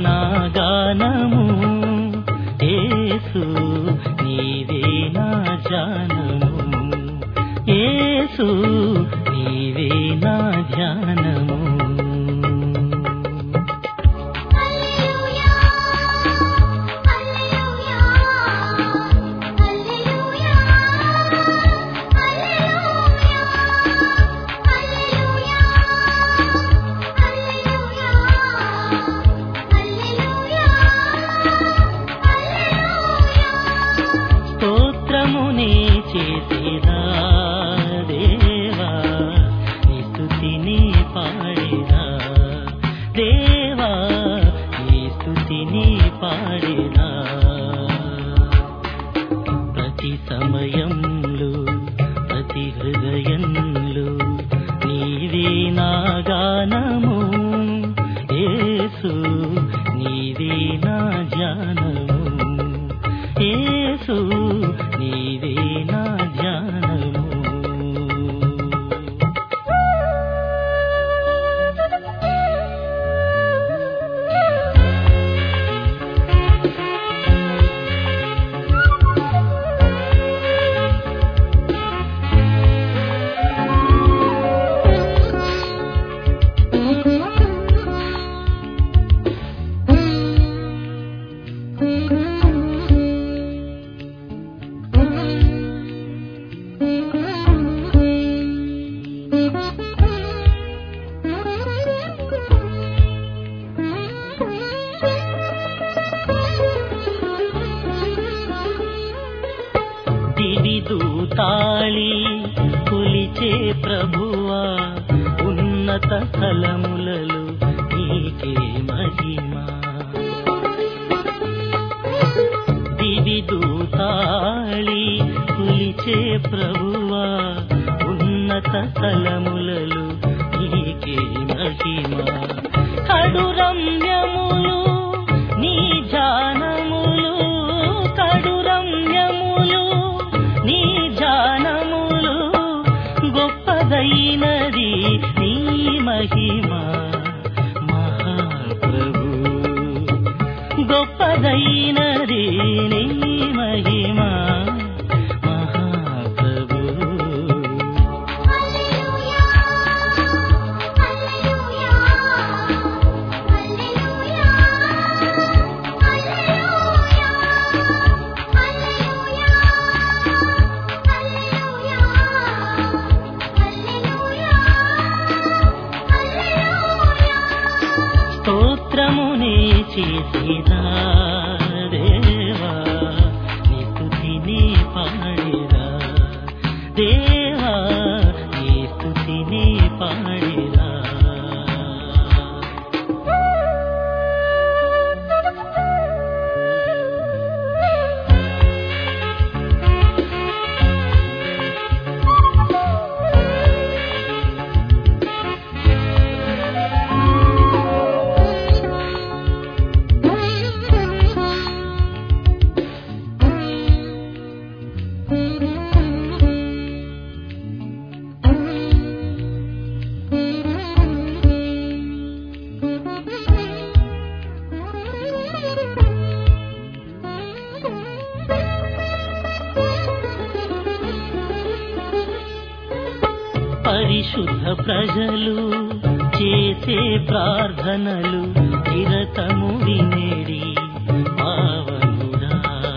నా గానము యేసు నీవే నా జానము యేసు నీవే నా ధ్యానము హల్లెలూయా హల్లెలూయా హల్లెలూయా హల్లెలూయా హల్లెలూయా హల్లెలూయా హల్లెలూయా హల్లెలూయా స్తోత్రమునే చేసేదా దేవా నీ స్తుతిని పాడేదా దేవా నీ స్తుతిని పాడేదా ప్రతి సమయంలో ప్రతి హృదయంలో నీవే నా గానము యేసు నీవే నా ధ్యానము యేసు నీవే నా ధ్యానము దివిదూతాళి కొలిచే ప్రభువా ఉన్నత స్థలములలో నీకే మహిమా దివిదూతాళి కొలిచే ప్రభువా ఉన్నత స్థలములలో నీకే మహిమా కడు రమ్యములు నీ జానములు కడు రమ్యములు నీ జానములు గొప్పదైనది నీ మహిమ మహాప్రభు గొప్పదైనది నీ మహిమ మహాప్రభు హల్లెలూయా హల్లెలూయా హల్లెలూయా హల్లెలూయా హల్లెలూయా హల్లెలూయా హల్లెలూయా హల్లెలూయా స్తోత్రమునే చేసేదా దేవా నీ స్తుతిని పాడేదా దేవా నీ స్తుతిని పాడేదా పరిశుద్ధ ప్రజలు చేసే ప్రార్థనలు నిరతము వినేడి పావనుడా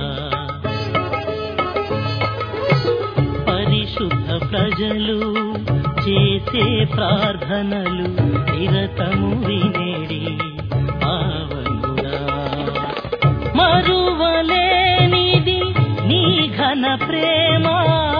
పరిశుద్ధ ప్రజలు చేసే ప్రార్థనలు నిరతము వినేడి పావనుడా మరువలేనిది నీ ఘన ప్రేమ